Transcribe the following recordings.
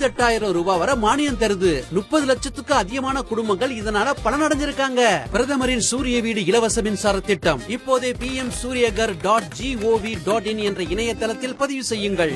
எட்டாயிரம் ரூபாய் வரை மானியம் தருது முப்பது லட்சத்துக்கு அதிகமான குடும்பங்கள் இதனால பலனடைஞ்சிருக்காங்க பிரதமரின் சூரிய வீடு இலவச மின்சார திட்டம் இப்போதே P M Suryaghar dot GOV dot in என்ற இணையதளத்தில் பதிவு செய்யுங்கள்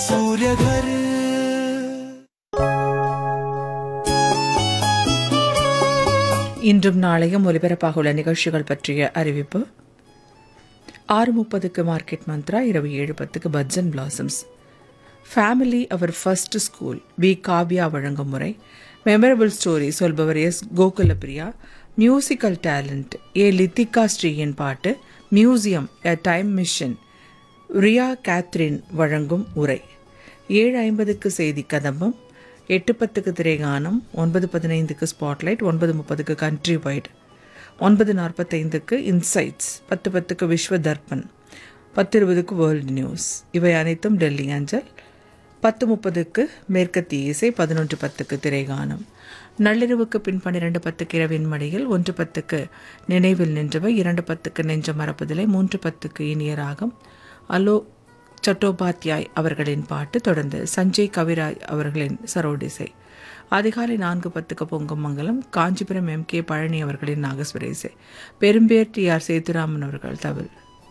இன்றும் நாளையும் ஒலிபரப்பாக உள்ள நிகழ்ச்சிகள் பற்றிய அறிவிப்பு ஆறு முப்பதுக்கு மார்க்கெட் மந்த்ரா இரவு ஏழு பத்துக்கு பட்ஜன் பிளாசம்ஸ் ஃபேமிலி அவர் ஃபர்ஸ்ட் ஸ்கூல் பி காவ்யா வழங்கும் முறை மெமரபிள் ஸ்டோரி சொல்பவர் S Gokulapriya musical talent A Lithika ஸ்ரீயின் பாட்டு museum a time machine Riya Catherine வழங்கும் உரை ஏழு ஐம்பதுக்கு செய்தி கதம்பம் எட்டு பத்துக்கு திரைகானம் ஒன்பது பதினைந்துக்கு ஸ்பாட்லைட் ஒன்பது முப்பதுக்கு கண்ட்ரி வைட் ஒன்பது நாற்பத்தைந்துக்கு இன்சைட்ஸ் பத்து பத்துக்கு விஸ்வ தர்ப்பன் பத்து இருபதுக்கு வேர்ல்டு நியூஸ் இவை அனைத்தும் டெல்லி அஞ்சல் பத்து முப்பதுக்கு மேற்கத்திய இசை பதினொன்று பத்துக்கு திரைகானம் நள்ளிரவுக்கு பின் பன்னிரண்டு பத்துக்கு இரவின் மடியில் ஒன்று பத்துக்கு நினைவில் நின்றவை இரண்டு பத்துக்கு நெஞ்ச மறப்பதில்லை மூன்று பத்துக்கு இனிய ராகம் அலோ சட்டோபாத்யாய் அவர்களின் பாட்டு தொடர்ந்து சஞ்சய் கவிராஜ் அவர்களின் சரோடிசை அதிகாலை நான்கு பத்துக்கு பொங்கும் மங்கலம் காஞ்சிபுரம் எம் கே பழனி அவர்களின் நாகஸ்வர இசை பெரும்பேர் டி ஆர் சேதுராமன் அவர்கள் தவில்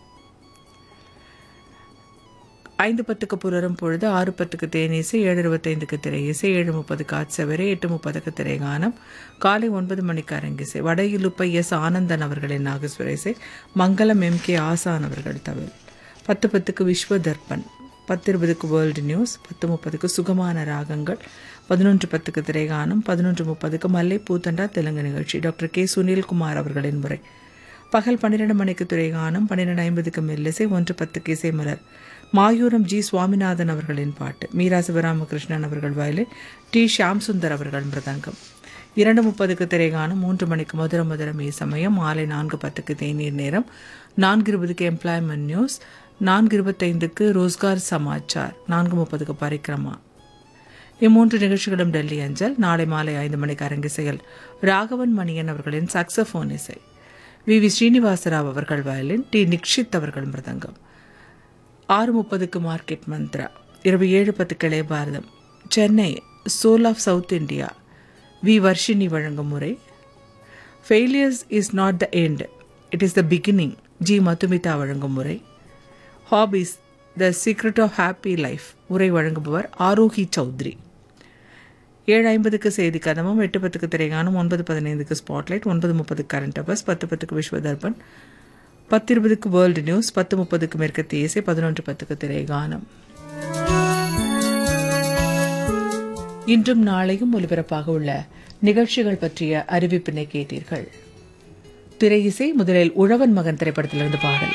ஐந்து பத்துக்கு புலரும் பொழுது ஆறு பத்துக்கு தேனீசை ஏழு இருபத்தைந்துக்கு திரை இசை ஏழு முப்பதுக்கு ஆட்சவரை எட்டு முப்பதுக்கு திரைகானம் காலை ஒன்பது மணிக்கு அரங்கிசை வடையிலுப்பை எஸ் ஆனந்தன் அவர்களின் நாகஸ்வர இசை மங்களம் எம் கே ஆசான் அவர்கள் தவில் பத்து பத்துக்கு விஸ்வ தர்ப்பன் பத்து இருபதுக்கு வேர்ல்டு நியூஸ் பத்து முப்பதுக்கு சுகமான ராகங்கள் பதினொன்று பத்துக்கு திரைகானம் பதினொன்று முப்பதுக்கு மல்லை பூத்தண்டா தெலுங்கு நிகழ்ச்சி டாக்டர் கே சுனில்குமார் அவர்களின் முறை பகல் பன்னிரெண்டு மணிக்கு துறைகானம் பன்னிரெண்டு ஐம்பதுக்கு மெல்லிசை ஒன்று பத்துக்கு இசை மலர் மாயூரம் ஜி சுவாமிநாதன் அவர்களின் பாட்டு மீரா சிவராமகிருஷ்ணன் அவர்கள் வயலின் டி ஷியாம் சுந்தர் அவர்கள் மிருதங்கம் இரண்டு முப்பதுக்கு திரைகானம் மூன்று மணிக்கு மதுர மதுரம் சமயம் மாலை நான்கு பத்துக்கு தேநீர் நேரம் நான்கு இருபதுக்கு எம்ப்ளாய்மெண்ட் நியூஸ் நான்கு இருபத்தைந்துக்கு ரோஸ்கார் சமாச்சார் நான்கு முப்பதுக்கு பரிக்கிரமா இம்மூன்று நிகழ்ச்சிகளும் டெல்லி அஞ்சல் நாளை மாலை ஐந்து மணிக்கு அரங்கிசையில் ராகவன் மணியன் அவர்களின் சாக்ஸபோன் இசை வி வி ஸ்ரீனிவாசராவ் அவர்கள் வயலின் டி நிக்ஷித் அவர்கள் மிருதங்கம் ஆறு முப்பதுக்கு மார்க்கெட் மந்த்ரா இரவு ஏழு பத்துக்கு இளைய பாரதம் Chennai soul of south India V Varshini வழங்கும் முறை failures is not the end it is the beginning G Madhumitha வழங்கும் முறை hobbies the secret of happy life உரை வழங்குபவர் ஆரோஹி சௌத்ரி ஏழு ஐம்பதுக்கு செய்தி கதமும் எட்டு பத்துக்கு திரைகானம் ஒன்பது பதினைந்துக்கு ஸ்பாட்லைட் ஒன்பது முப்பதுக்கு கரண்ட் அவர்ஸ் பத்து பத்துக்கு விஸ்வ தர்பன் பத்து இருபதுக்கு வேர்ல்டு நியூஸ் பத்து முப்பதுக்கு மேற்கத்திய இசை பதினொன்று பத்துக்கு திரைகானம் இன்றும் நாளையும் ஒலிபரப்பாக உள்ள நிகழ்ச்சிகள் பற்றிய அறிவிப்பினை கேட்டீர்கள் திரை இசை முதலில் உழவன் மகன் திரைப்படத்திலிருந்து பாடல்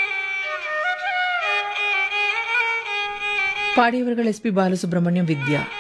பாடியவர்கள் எஸ் பி பாலசுப்ரமணியம் வித்யா